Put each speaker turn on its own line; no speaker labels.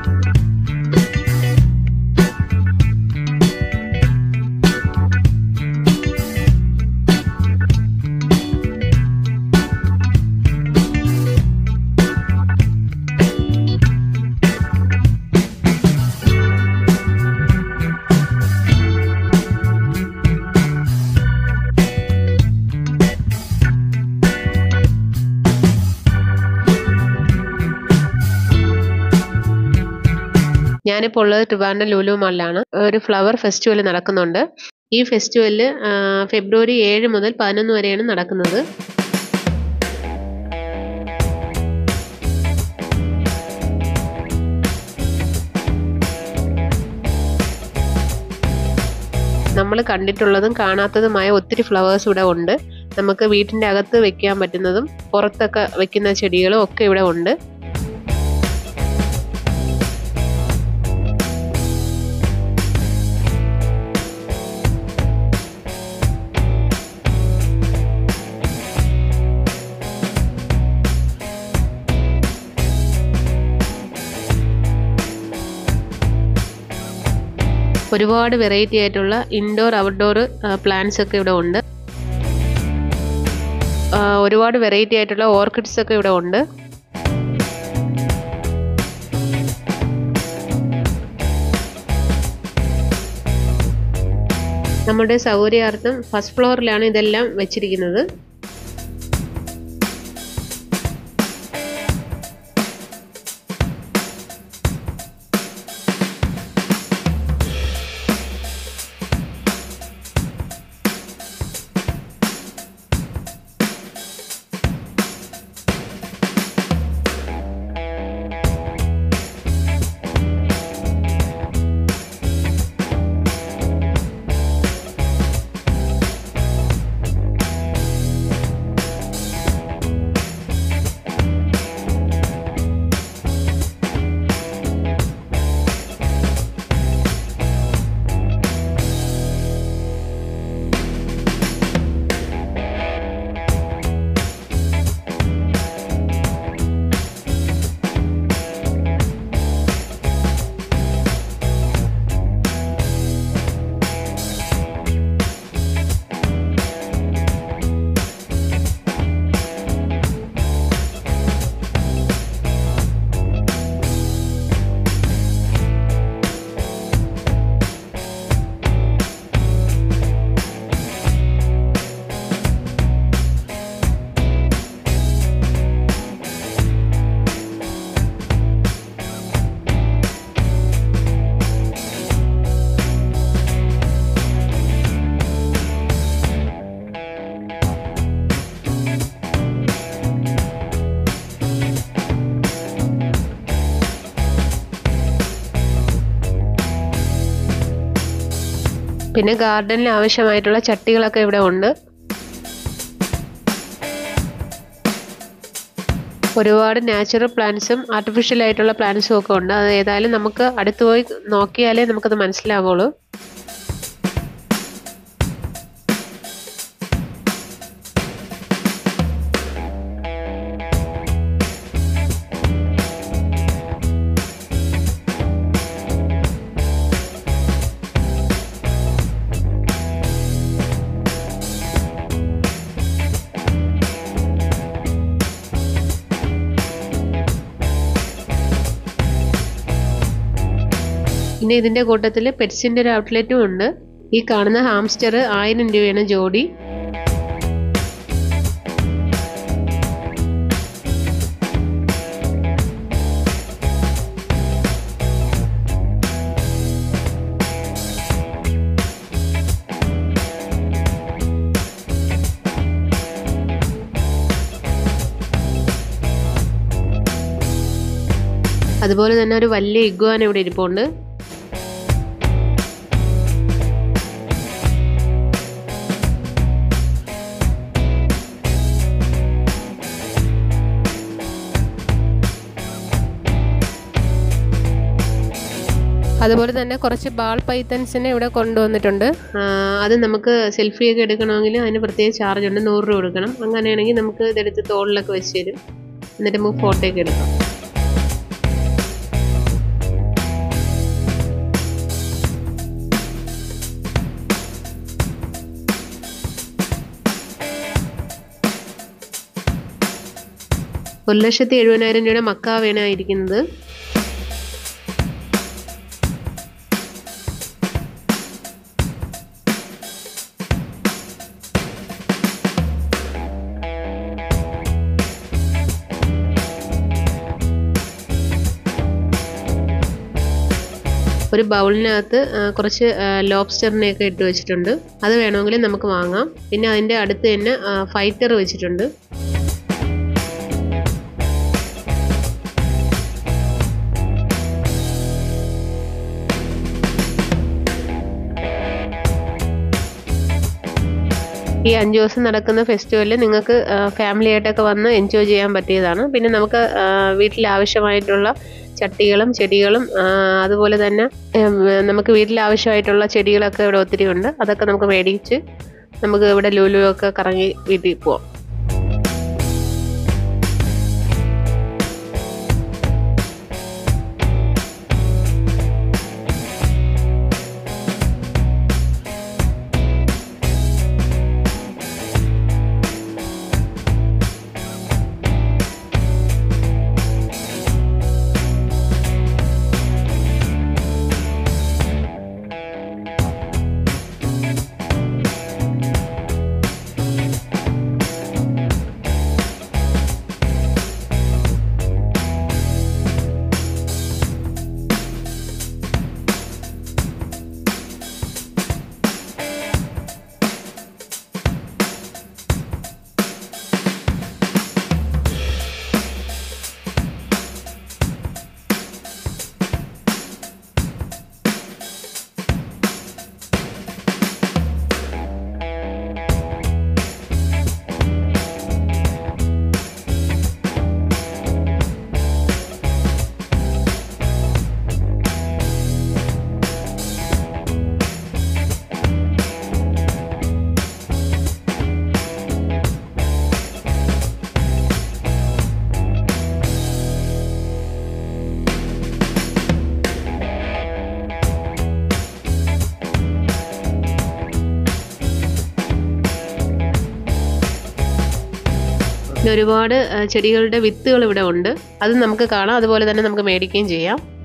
ഞാനിപ്പോൾ ഉള്ളത് ട്രിവാൻഡ്രം ലുലു മാളിലാണ് ഒരു ഫ്ലവർ ഫെസ്റ്റിവൽ നടക്കുന്നുണ്ട് ഈ ഫെസ്റ്റിവലിൽ ഫെബ്രുവരി ഏഴ് മുതൽ പതിനൊന്ന് വരെയാണ് നടക്കുന്നത് നമ്മൾ കണ്ടിട്ടുള്ളതും കാണാത്തതുമായ ഒത്തിരി ഫ്ലവേഴ്സ് ഇവിടെ ഉണ്ട് നമുക്ക് വീട്ടിൻ്റെ അകത്ത് വെക്കാൻ പറ്റുന്നതും പുറത്തൊക്കെ വെക്കുന്ന ചെടികളും ഒക്കെ ഇവിടെ ഉണ്ട് ഒരുപാട് വെറൈറ്റി ആയിട്ടുള്ള ഇൻഡോർ ഔട്ട്ഡോർ പ്ലാന്റ്സ് ഒക്കെ ഇവിടെ ഉണ്ട് ആ, ഒരുപാട് വെറൈറ്റി ആയിട്ടുള്ള ഓർക്കിഡ്സ് ഒക്കെ ഇവിടെ ഉണ്ട് നമ്മുടെ സൗകര്യാർത്ഥം ഫസ്റ്റ് ഫ്ലോറിലാണ് ഇതെല്ലാം വെച്ചിരിക്കുന്നത് പിന്നെ ഗാർഡനിൽ ആവശ്യമായിട്ടുള്ള ചട്ടികളൊക്കെ ഇവിടെ ഉണ്ട് ഒരുപാട് നാച്ചുറൽ പ്ലാന്റ്സും ആർട്ടിഫിഷ്യൽ ആയിട്ടുള്ള പ്ലാന്റ്സും ഒക്കെ ഉണ്ട് അത് ഏതായാലും നമുക്ക് അടുത്ത് പോയി നോക്കിയാലേ നമുക്കത് മനസ്സിലാവുള്ളൂ പിന്നെ ഇതിന്റെ കൂട്ടത്തിൽ പെറ്റ്സിന്റെ ഒരു ഔട്ട്ലെറ്റും ഉണ്ട് ഈ കാണുന്ന ഹാംസ്റ്റർ ആയിരം രൂപയാണ് ജോഡി അതുപോലെ തന്നെ ഒരു വലിയ ഇഗ്വാൻ ഇവിടെ ഇരിപ്പുണ്ട് അതുപോലെ തന്നെ കുറച്ച് ബാൾ പൈത്തൻസിനെ ഇവിടെ കൊണ്ടുവന്നിട്ടുണ്ട് ആ, അത് നമുക്ക് സെൽഫിയൊക്കെ എടുക്കണമെങ്കിൽ അതിന് പ്രത്യേക ചാർജ് ഉണ്ട് നൂറ് രൂപ കൊടുക്കണം അങ്ങനെയാണെങ്കിൽ നമുക്ക് ഇതെടുത്ത് തോളിലൊക്കെ വെച്ച് തരും എന്നിട്ട് നമുക്ക് ഫോട്ടോ ഒക്കെ എടുക്കാം ഒരു ലക്ഷത്തി എഴുപതിനായിരം രൂപയുടെ മക്കാവയാണ് ഇരിക്കുന്നത് ഒരു ബൗളിനകത്ത് ആ, കുറച്ച് ലോബ്സ്റ്ററിനെയൊക്കെ ഇട്ട് വെച്ചിട്ടുണ്ട് അത് വേണമെങ്കിൽ നമുക്ക് വാങ്ങാം പിന്നെ അതിൻ്റെ അടുത്ത് തന്നെ ഫൈറ്റർ വെച്ചിട്ടുണ്ട് ഈ അഞ്ച് ദിവസം നടക്കുന്ന ഫെസ്റ്റിവലിൽ നിങ്ങൾക്ക് ഫാമിലി ആയിട്ടൊക്കെ വന്ന് എൻജോയ് ചെയ്യാൻ പറ്റിയതാണ് പിന്നെ നമുക്ക് ആ, വീട്ടിൽ ആവശ്യമായിട്ടുള്ള ചട്ടികളും ചെടികളും ആ, അതുപോലെ തന്നെ ഉം, നമുക്ക് വീട്ടിൽ ആവശ്യമായിട്ടുള്ള ചെടികളൊക്കെ ഇവിടെ ഒത്തിരി ഉണ്ട് അതൊക്കെ നമുക്ക് മേടിച്ച് നമുക്ക് ഇവിടെ ലുലു ഒക്കെ കറങ്ങി വീട്ടിൽ പോവാം പിന്നെ ഒരുപാട് ആ, ചെടികളുടെ വിത്തുകൾ ഇവിടെ ഉണ്ട് അത് നമുക്ക് കാണാം അതുപോലെ തന്നെ നമുക്ക് മേടിക്കുകയും ചെയ്യാം